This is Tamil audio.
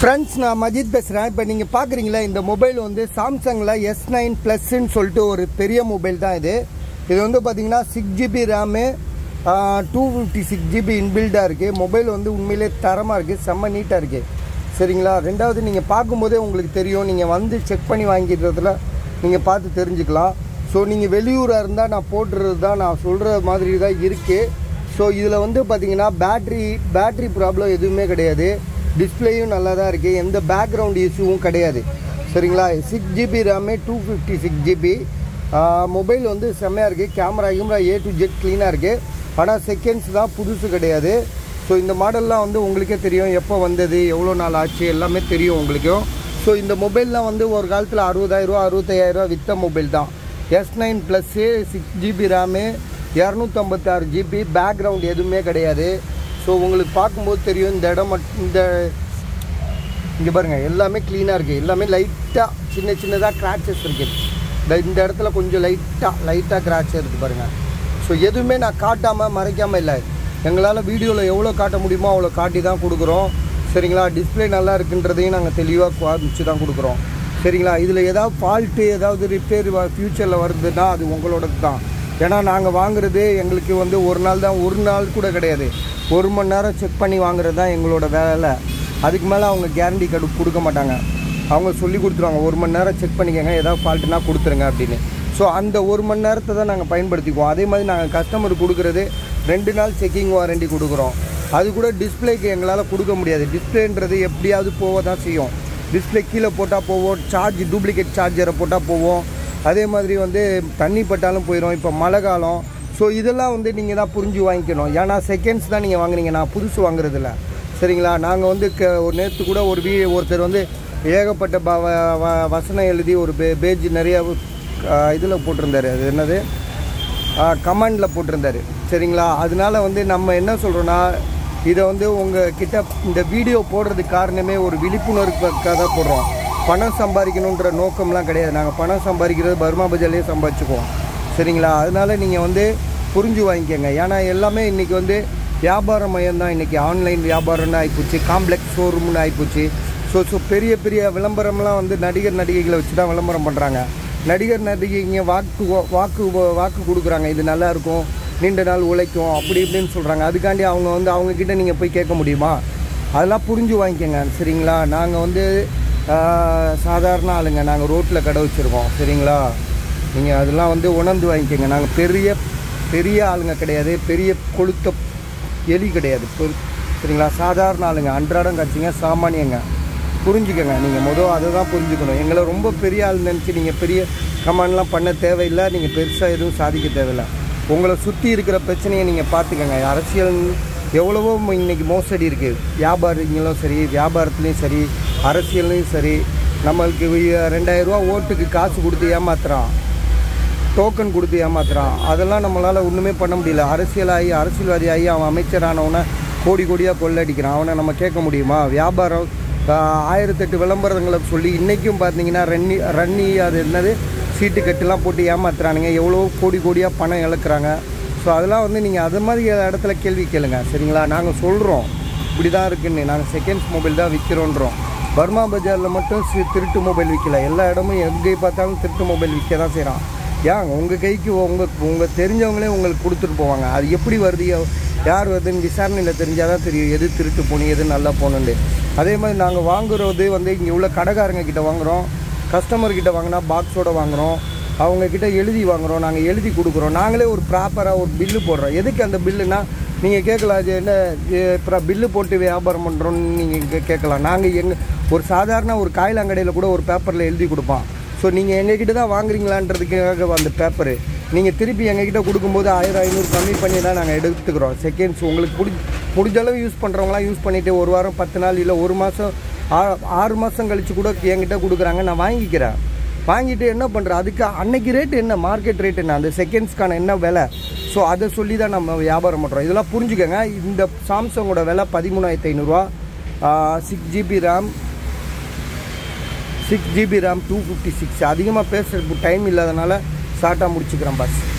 ஃப்ரெண்ட்ஸ் நான் மஜித் பேசுகிறேன் இப்போ நீங்கள் பார்க்குறீங்களா இந்த மொபைல் வந்து சாம்சங்கில் எஸ் நைன் ப்ளஸ்ன்னு சொல்லிட்டு ஒரு பெரிய மொபைல் தான் இது இது வந்து பார்த்தீங்கன்னா six GB RAM two fifty six GB இன்பில்டாக இருக்குது மொபைல் வந்து உண்மையிலே தரமாக இருக்குது செம்ம நீட்டாக இருக்குது சரிங்களா ரெண்டாவது நீங்கள் பார்க்கும்போதே உங்களுக்கு தெரியும் நீங்கள் வந்து செக் பண்ணி வாங்கிடுறதுல நீங்கள் பார்த்து தெரிஞ்சுக்கலாம் ஸோ நீங்கள் வெளியூராக இருந்தால் நான் போட்டுறது தான் நான் சொல்கிற மாதிரி தான் இருக்குது ஸோ இதில் வந்து பார்த்தீங்கன்னா பேட்ரி பேட்ரி ப்ராப்ளம் எதுவுமே கிடையாது டிஸ்பிளேயும் நல்லா தான் இருக்குது எந்த பேக்ரவுண்ட் இஷ்யூவும் கிடையாது சரிங்களா சிக்ஸ் ஜிபி ரேமே two fifty six GB mobile வந்து செம்மையாக இருக்குது camera camera A to Z க்ளீனாக இருக்குது ஆனால் செகண்ட்ஸ் தான் புதுசு கிடையாது ஸோ இந்த மாடல்லாம் வந்து உங்களுக்கே தெரியும் எப்போ வந்தது எவ்வளோ நாள் ஆச்சு எல்லாமே தெரியும் உங்களுக்கும் ஸோ இந்த மொபைல்லாம் வந்து ஒரு காலத்தில் அறுபதாயிரரூவா அறுபத்தையாயிரரூவா விற்ற மொபைல் தான் S nine plus six GB RAM இரநூத்தம்பத்தாறு ஜிபி பேக்ரவுண்ட் எதுவுமே கிடையாது ஸோ உங்களுக்கு பார்க்கும்போது தெரியும் இந்த இடம் மட் இந்த இங்கே பாருங்கள் எல்லாமே க்ளீனாக இருக்குது எல்லாமே லைட்டாக சின்ன சின்னதாக கிராச்சஸ் இருக்குது இந்த இந்த இடத்துல கொஞ்சம் லைட்டாக லைட்டாக கிராச் இருக்குது பாருங்கள் ஸோ எதுவுமே நான் காட்டாமல் மறைக்காமல் இல்லை எங்களால் வீடியோவில் எவ்வளோ காட்ட முடியுமோ அவ்வளோ காட்டி தான் கொடுக்குறோம் சரிங்களா டிஸ்பிளே நல்லா இருக்குன்றதையும் நாங்கள் தெளிவாக காமிச்சு தான் கொடுக்குறோம் சரிங்களா இதில் ஏதாவது ஃபால்ட்டு ஏதாவது ரிப்பேர் ஃப்யூச்சரில் வருதுன்னா அது உங்களோடது தான் ஏன்னா நாங்கள் வாங்குறது எங்களுக்கு வந்து ஒரு நாள் தான் ஒரு நாள் கூட கிடையாது ஒரு மணி நேரம் செக் பண்ணி வாங்குறது தான் எங்களோட வேலை அதுக்கு மேலே அவங்க கேரண்டி கார்டு கொடுக்க மாட்டாங்க அவங்க சொல்லி கொடுத்துருவாங்க ஒரு மணி நேரம் செக் பண்ணிக்கோங்க ஏதாவது ஃபால்ட்டுனா கொடுத்துருங்க அப்படின்னு ஸோ அந்த ஒரு மணி நேரத்தை தான் நாங்கள் பயன்படுத்திக்குவோம் அதே மாதிரி நாங்கள் கஸ்டமருக்கு கொடுக்குறது ரெண்டு நாள் செக்கிங் வாரண்டி கொடுக்குறோம் அது கூட டிஸ்பிளேக்கு எங்களால் கொடுக்க முடியாது டிஸ்பிளேன்றது எப்படியாவது போக தான் செய்யும் டிஸ்பிளே கீழே போட்டால் போவோம் சார்ஜ் டூப்ளிகேட் சார்ஜரை போட்டால் போவோம் அதே மாதிரி வந்து தண்ணி பட்டாலும் போயிடும் இப்போ மழை காலம் ஸோ இதெல்லாம் வந்து நீங்கள் தான் புரிஞ்சு வாங்கிக்கணும் ஏன்னா செகண்ட்ஸ் தான் நீங்கள் வாங்குறீங்க நான் புதுசு வாங்குறதில்ல சரிங்களா நாங்கள் வந்து க ஒரு நேற்று கூட ஒரு வீ ஒருத்தர் வந்து ஏகப்பட்ட ப வ- வ- வசனம் எழுதி ஒரு பே பேஜ் நிறைய இதில் போட்டிருந்தாரு அது என்னது கமெண்டில் போட்டிருந்தாரு சரிங்களா அதனால வந்து நம்ம என்ன சொல்கிறோன்னா இதை வந்து உங்கள் கிட்ட இந்த வீடியோ போடுறதுக்கு காரணமே ஒரு விழிப்புணர்வுக்காக தான் போடுறோம் பணம் சம்பாதிக்கணுன்ற நோக்கம்லாம் கிடையாது நாங்கள் பணம் சம்பாதிக்கிறது பர்மா பஜார்லேயே சம்பாதிச்சுக்குவோம் சரிங்களா அதனால நீங்கள் வந்து புரிஞ்சு வாங்கிக்கோங்க ஏன்னா எல்லாமே இன்றைக்கி வந்து வியாபார மையம் தான் இன்றைக்கி ஆன்லைன் வியாபாரம்னு ஆகிப்போச்சு காம்ப்ளெக்ஸ் ஷோரூம்னு ஆகிப்போச்சு ஸோ ஸோ பெரிய பெரிய விளம்பரம்லாம் வந்து நடிகர் நடிகைகளை வச்சு தான் விளம்பரம் பண்ணுறாங்க நடிகர் நடிகைங்க வாக்கு வாக்கு வாக்கு கொடுக்குறாங்க இது நல்லா இருக்கும் நீண்ட நாள் உழைக்கும் அப்படி இப்படின்னு சொல்கிறாங்க அதுக்காண்டி அவங்க வந்து அவங்க கிட்ட நீங்கள் போய் கேட்க முடியுமா அதெல்லாம் புரிஞ்சு வாங்கிக்கோங்க சரிங்களா நாங்கள் வந்து ஆஹ், சாதாரண ஆளுங்க நாங்கள் ரோட்டில் கடை வச்சுருக்கோம் சரிங்களா நீங்கள் அதெல்லாம் வந்து உணர்ந்து வாங்கிக்கோங்க நாங்கள் பெரிய பெரிய ஆளுங்க கிடையாது பெரிய கொளுத்த எலி கிடையாது பொரு- சரிங்களா சாதாரண ஆளுங்க அன்றாடம் கட்சிங்க சாமானியங்க புரிஞ்சுக்கங்க நீங்கள் மொதல் அதை தான் புரிஞ்சுக்கணும் எங்களை ரொம்ப பெரிய ஆள் நினச்சி நீங்கள் பெரிய கமாண்ட்லாம் பண்ண தேவையில்லை நீங்கள் பெருசாக எதுவும் சாதிக்க தேவையில்லை உங்களை சுற்றி இருக்கிற பிரச்சனையை நீங்கள் பார்த்துக்கங்க அரசியல் எவ்வளவோ இன்னைக்கு மோசடி இருக்குது வியாபாரிங்களும் சரி வியாபாரத்துலேயும் சரி அரசியல்லையும் சரி நம்மளுக்கு வி- ரெண்டாயிரம் ரூபா ஓட்டுக்கு காசு கொடுத்து ஏமாத்துறான் டோக்கன் கொடுத்து ஏமாத்துறான் அதெல்லாம் நம்மளால் ஒன்றுமே பண்ண முடியல அரசியலாகி அரசியல்வாதி ஆகி அவன் அமைச்சரானவனை கோடி கோடியாக கொள்ளடிக்கிறான் அவனை நம்ம கேட்க முடியுமா வியாபாரம் ஆஹ், ஆயிரத்தெட்டு விளம்பரங்களை சொல்லி இன்றைக்கும் பார்த்தீங்கன்னா ரன்னி ரன்னி அது என்னது சீட்டு கட்டுலாம் போட்டு ஏமாத்துறானுங்க எவ்வளோ கோடி கோடியாக பணம் இழக்கிறாங்க ஸோ அதெல்லாம் வந்து நீங்கள் அது மாதிரி இடத்துல கேள்வி கேளுங்க சரிங்களா நாங்கள் சொல்கிறோம் இப்படி தான் இருக்குன்னு நாங்கள் செகண்ட்ஸ் மொபைல் தான் விற்கிறோன்றோம் பர்மா பஜாரில் மட்டும் சி- திருட்டு மொபைல் விற்கல எல்லா இடமும் எங்கே பார்த்தாலும் திருட்டு மொபைல் விற்க தான் செய்கிறான் ஏன் உங்கள் கைக்கு உங்கள் உங்கள் தெரிஞ்சவங்களே உங்களுக்கு கொடுத்துட்டு போவாங்க அது எப்படி வருது யா- யார் வருதுன்னு விசாரணையில் தெரிஞ்சால் தான் தெரியும் எது திருட்டு போகணும் எது நல்லா போகணுன்னு அதே மாதிரி நாங்கள் வாங்குறது வந்து இங்கே உள்ள கடைக்காரங்க கிட்ட வாங்குகிறோம் கஸ்டமர் கிட்ட வாங்கினா பாக்ஸோட வாங்குகிறோம் அவங்க கிட்ட எழுதி வாங்குகிறோம் நாங்கள் எழுதி கொடுக்குறோம் நாங்களே ஒரு ப்ராப்பராக ஒரு பில்லு போடுறோம் எதுக்கு அந்த பில்லுனா நீங்கள் கேட்கலாம் அது என்ன அப்புறம் பில்லு போட்டு வியாபாரம் பண்ணுறோன்னு நீங்கள் கேட்கலாம் நாங்கள் எங்கள் ஒரு சாதாரண ஒரு காயிலாங்கடையில் கூட ஒரு பேப்பரில் எழுதி கொடுப்பான் ஸோ நீங்கள் எங்ககிட்ட தான் வாங்குறீங்களான்றதுக்காக அந்த பேப்பரு நீங்கள் திருப்பி எங்ககிட்ட கொடுக்கும்போது ஆயிரம் ஐநூறு கம்மி பண்ணி தான் நாங்கள் எடுத்துக்கிறோம் செகண்ட்ஸ் உங்களுக்கு பிடி முடிஞ்ச அளவு யூஸ் பண்ணுறவங்களாம் யூஸ் பண்ணிவிட்டு ஒரு வாரம் பத்து நாள் இல்லை ஒரு மாதம் ஆறு மாதம் கழித்து கூட என்கிட்ட கொடுக்குறாங்க நான் வாங்கிக்கிறேன் வாங்கிட்டு என்ன பண்ணுறேன் அதுக்கு அன்னைக்கு ரேட் என்ன மார்க்கெட் ரேட் என்ன அந்த செகண்ட்ஸ்க்கான என்ன விலை ஸோ அதை சொல்லி தான் நம்ம வியாபாரம் பண்ணுறோம் இதெல்லாம் புரிஞ்சுக்கங்க இந்த சாம்சங்கோட விலை பதிமூணாயிரத்தி ஐநூறுரூவா six GB RAM six GB RAM two fifty six அதிகமாக பேசுறதுக்கு டைம் இல்லாதனால ஷார்ட்டாக முடிச்சுக்கிறேன் பஸ்